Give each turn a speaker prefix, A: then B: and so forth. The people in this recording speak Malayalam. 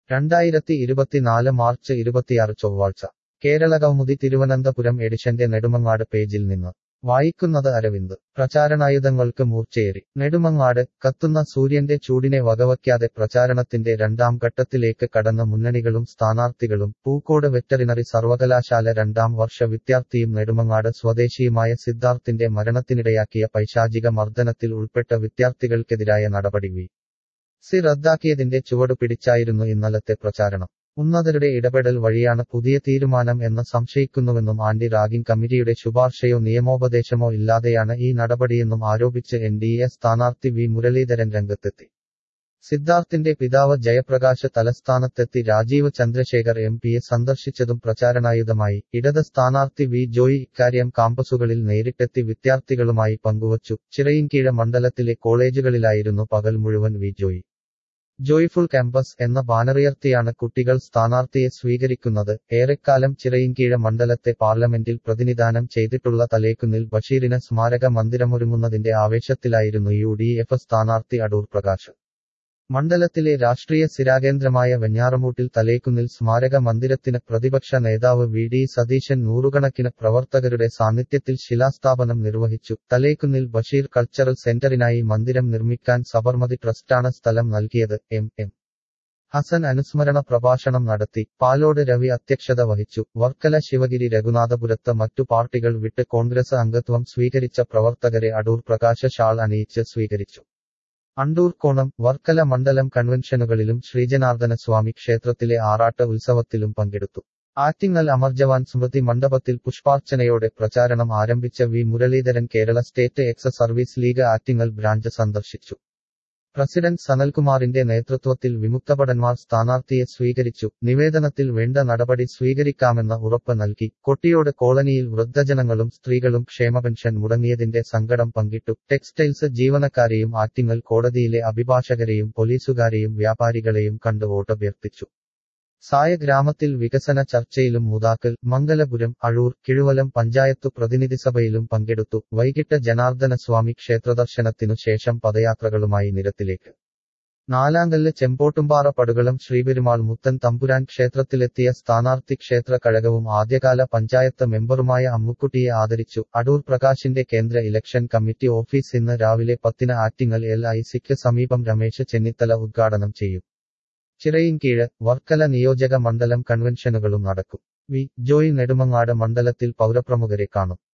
A: രണ്ടായിരത്തി ഇരുപത്തിനാല് മാർച്ച് ഇരുപത്തിയാറ് ചൊവ്വാഴ്ച കേരള കൗമുദി തിരുവനന്തപുരം എഡിഷന്റെ നെടുമങ്ങാട് പേജിൽ നിന്ന് വായിക്കുന്നത് അരവിന്ദ് പ്രചാരണായുധങ്ങൾക്ക് മൂർച്ചയേറി നെടുമങ്ങാട് കത്തുന്ന സൂര്യന്റെ ചൂടിനെ വകവയ്ക്കാതെ പ്രചാരണത്തിന്റെ രണ്ടാം ഘട്ടത്തിലേക്ക് കടന്ന മുന്നണികളും സ്ഥാനാർത്ഥികളും പൂക്കോട് വെറ്ററിനറി സർവകലാശാല രണ്ടാം വർഷ വിദ്യാർത്ഥിയും നെടുമങ്ങാട് സ്വദേശിയുമായ സിദ്ധാർത്ഥിന്റെ മരണത്തിനിടയാക്കിയ പൈശാചിക മർദ്ദനത്തിൽ ഉൾപ്പെട്ട വിദ്യാർത്ഥികൾക്കെതിരായ നടപടി വി സി റദ്ദാക്കിയതിന്റെ ചുവടു പിടിച്ചായിരുന്നു ഇന്നലത്തെ പ്രചാരണം ഉന്നതരുടെ ഇടപെടൽ വഴിയാണ് പുതിയ തീരുമാനം എന്ന് സംശയിക്കുന്നുവെന്നും ആന്റി റാഗിംഗ് കമ്മിറ്റിയുടെ ശുപാർശയോ നിയമോപദേശമോ ഇല്ലാതെയാണ് ഈ നടപടിയെന്നും ആരോപിച്ച് എൻ ഡി എ സ്ഥാനാർത്ഥി വി മുരളീധരൻ രംഗത്തെത്തി സിദ്ധാർത്ഥിന്റെ പിതാവ് ജയപ്രകാശ് തലസ്ഥാനത്തെത്തി രാജീവ് ചന്ദ്രശേഖർ എം പിയെ സന്ദർശിച്ചതും പ്രചാരണായുധമായി ഇടത് സ്ഥാനാർത്ഥി വി ജോയി ഇക്കാര്യം കാമ്പസുകളിൽ നേരിട്ടെത്തി വിദ്യാർത്ഥികളുമായി പങ്കുവച്ചു ചിറയിൻകീഴ മണ്ഡലത്തിലെ കോളേജുകളിലായിരുന്നു പകൽ മുഴുവൻ വി ജോയി ജോയ്ഫുൾ ക്യാമ്പസ് എന്ന ബാനറുയർത്തിയാണ് കുട്ടികൾ സ്ഥാനാർത്ഥിയെ സ്വീകരിക്കുന്നത് ഏറെക്കാലം ചിറയിൻകീഴ മണ്ഡലത്തെ പാർലമെന്റിൽ പ്രതിനിധാനം ചെയ്തിട്ടുള്ള തലേക്കുന്നിൽ ബഷീറിന് സ്മാരക മന്ദിരമൊരുങ്ങുന്നതിന്റെ ആവേശത്തിലായിരുന്നു യു ഡി എഫ് സ്ഥാനാർത്ഥി അടൂർ പ്രകാശ് മണ്ഡലത്തിലെ രാഷ്ട്രീയ സ്ഥിരാകേന്ദ്രമായ വെഞ്ഞാറമൂട്ടിൽ തലേക്കുന്നിൽ സ്മാരക മന്ദിരത്തിന് പ്രതിപക്ഷ നേതാവ് വി ഡി സതീശൻ നൂറുകണക്കിന് പ്രവർത്തകരുടെ സാന്നിധ്യത്തിൽ ശിലാസ്ഥാപനം നിർവഹിച്ചു തലേക്കുന്നിൽ ബഷീർ കൾച്ചറൽ സെന്ററിനായി മന്ദിരം നിർമ്മിക്കാൻ സബർമതി ട്രസ്റ്റാണ് സ്ഥലം നൽകിയത് എം എം ഹസൻ അനുസ്മരണ പ്രഭാഷണം നടത്തി പാലോട് രവി അധ്യക്ഷത വഹിച്ചു വർക്കല ശിവഗിരി രഘുനാഥപുരത്ത് മറ്റു പാർട്ടികൾ വിട്ട് കോൺഗ്രസ് അംഗത്വം സ്വീകരിച്ച പ്രവർത്തകരെ അടൂർ പ്രകാശ ഷാൾ അണിയിച്ച് സ്വീകരിച്ചു അണ്ടൂർക്കോണം വർക്കല മണ്ഡലം കൺവെൻഷനുകളിലും ശ്രീജനാർദ്ദന സ്വാമി ക്ഷേത്രത്തിലെ ആറാട്ട് ഉത്സവത്തിലും പങ്കെടുത്തു ആറ്റിങ്ങൽ അമർജവാൻ സ്മൃതി മണ്ഡപത്തിൽ പുഷ്പാർച്ചനയോടെ പ്രചാരണം ആരംഭിച്ച V Muraleedharan Kerala state ex service league Attingal branch സന്ദർശിച്ചു പ്രസിഡന്റ് സനൽകുമാറിന്റെ നേതൃത്വത്തിൽ വിമുക്തഭടന്മാർ സ്ഥാനാർത്ഥിയെ സ്വീകരിച്ചു നിവേദനത്തിൽ വേണ്ട നടപടി സ്വീകരിക്കാമെന്ന് ഉറപ്പ് നൽകി കൊട്ടിയോട് കോളനിയിൽ വൃദ്ധജനങ്ങളും സ്ത്രീകളും ക്ഷേമപെൻഷൻ മുടങ്ങിയതിന്റെ സങ്കടം പങ്കിട്ടു ടെക്സ്റ്റൈൽസ് ജീവനക്കാരെയും ആറ്റിങ്ങൽ കോടതിയിലെ അഭിഭാഷകരെയും പോലീസുകാരെയും വ്യാപാരികളെയും കണ്ട് വോട്ടഭ്യർത്ഥിച്ചു സായ ഗ്രാമത്തിൽ വികസന ചർച്ചയിലും മുതാക്കൽ മംഗലപുരം അഴൂർ കിഴുവലം പഞ്ചായത്തു പ്രതിനിധിസഭയിലും പങ്കെടുത്തു വൈകിട്ട് ജനാർദ്ദനസ്വാമി ക്ഷേത്രദർശനത്തിനു ശേഷം പദയാത്രകളുമായി നിരത്തിലേക്ക് നാലാങ്കല്ല് ചെമ്പോട്ടുംപാറ പടുകളം ശ്രീപെരുമാൾ മുത്തൻ തമ്പുരാൻ ക്ഷേത്രത്തിലെത്തിയ സ്ഥാനാർത്ഥി ക്ഷേത്ര കഴകവും ആദ്യകാല പഞ്ചായത്ത് മെമ്പറുമായ അമ്മുക്കുട്ടിയെ ആദരിച്ചു അടൂർ പ്രകാശിന്റെ കേന്ദ്ര ഇലക്ഷൻ കമ്മിറ്റി ഓഫീസ് ഇന്ന് രാവിലെ പത്തിന് ആറ്റിങ്ങൽ എൽ ഐ സിക്ക് സമീപം രമേശ് ചെന്നിത്തല ഉദ്ഘാടനം ചെയ്യും ചിറയിൻകീഴ് വർക്കല നിയോജക മണ്ഡലം കൺവെൻഷനുകളും നടക്കും വി ജോയ് നെടുമങ്ങാട് മണ്ഡലത്തിൽ പൗരപ്രമുഖരെ കാണും